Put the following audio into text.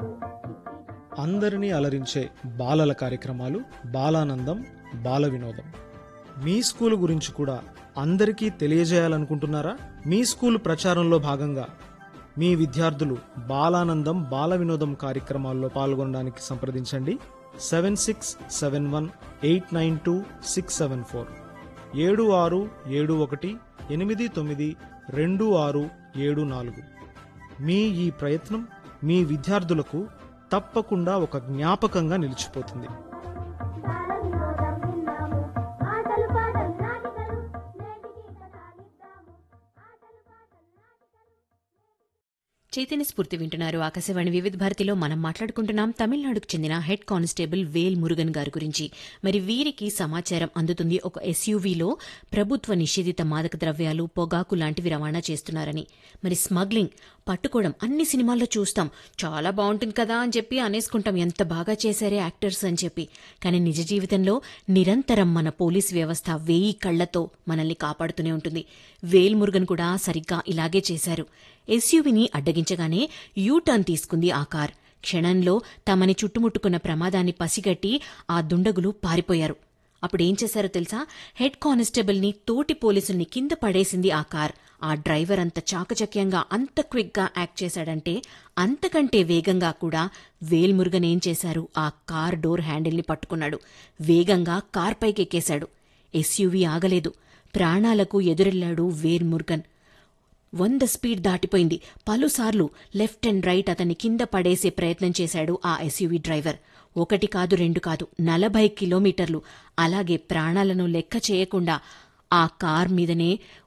అందరినీ అలరించే బాలల కార్యక్రమాలు బాలానందం బాల వినోదం మీ స్కూల్ గురించి కూడా అందరికీ తెలియజేయాలనుకుంటున్నారా మీ స్కూల్ ప్రచారంలో భాగంగా మీ విద్యార్థులు బాలానందం బాల వినోదం కార్యక్రమాల్లో పాల్గొనడానికి సంప్రదించండి seven six seven one eight nine two six seven four ఏడు ఆరు ఏడు ఒకటి ఎనిమిది తొమ్మిది రెండు ఆరు ఏడు నాలుగు మీ ఈ ప్రయత్నం మీ విద్యార్థులకు తప్పకుండా ఒక జ్ఞాపకంగా నిలిచిపోతుంది బాలవినోదం విన్నాము ఆటలు పాటలు నాటికలు నేటికి కథాలిద్దాము ఆటలు పాటలు నాటికలు చైతన్య స్ఫూర్తి వింటున్నారు ఆకాశవాణి వివిధ భారతిలో మనం మాట్లాడుకుంటున్నాం తమిళనాడుకు చెందిన హెడ్ కానిస్టేబుల్ వేల్ మురుగన్ గారి గురించి మరి వీరికి సమాచారం అందుతుంది ఒక ఎస్యూవీలో ప్రభుత్వ నిషేధిత మాదక ద్రవ్యాలు పొగాకు లాంటివి రవాణా చేస్తున్నారని మరి స్మగ్లింగ్ పట్టుకోవడం అన్ని సినిమాల్లో చూస్తాం చాలా బాగుంటుంది కదా అని చెప్పి అనేసుకుంటాం ఎంత బాగా చేశారే యాక్టర్స్ అని చెప్పి కానీ నిజ జీవితంలో నిరంతరం మన పోలీస్ వ్యవస్థ వేయి కళ్లతో మనల్ని కాపాడుతూనే ఉంటుంది వేల్ మురుగన్ కూడా సరిగ్గా ఇలాగే చేశారు ఎస్యూవీని అడ్డగించగానే యూటర్న్ తీసుకుంది ఆ కార్ క్షణంలో తమని చుట్టుముట్టుకున్న ప్రమాదాన్ని పసిగట్టి ఆ దుండగులు పారిపోయారు అప్పుడేం చేశారో తెలుసా హెడ్ కానిస్టేబుల్ని తోటి పోలీసుల్ని కింద పడేసింది ఆ కార్ ఆ డ్రైవర్ అంత చాకచక్యంగా అంత క్విక్గా యాక్ట్ చేశాడంటే అంతకంటే వేగంగా కూడా వేల్మురుగన్ ఏం చేశారు ఆ కార్ డోర్ హ్యాండిల్ని పట్టుకున్నాడు వేగంగా కార్ పైకెక్కేశాడు ఎస్యూవీ ఆగలేదు ప్రాణాలకు ఎదురెళ్లాడు వేల్మురుగన్ వంద స్పీడ్ దాటిపోయింది పలుసార్లు లెఫ్ట్ అండ్ రైట్ అతన్ని కింద పడేసే ప్రయత్నం చేశాడు ఆ ఎస్యూవీ డ్రైవర్ ఒకటి కాదు రెండు కాదు నలభై కిలోమీటర్లు అలాగే ప్రాణాలను లెక్క చేయకుండా ఆ కార్ మీదనే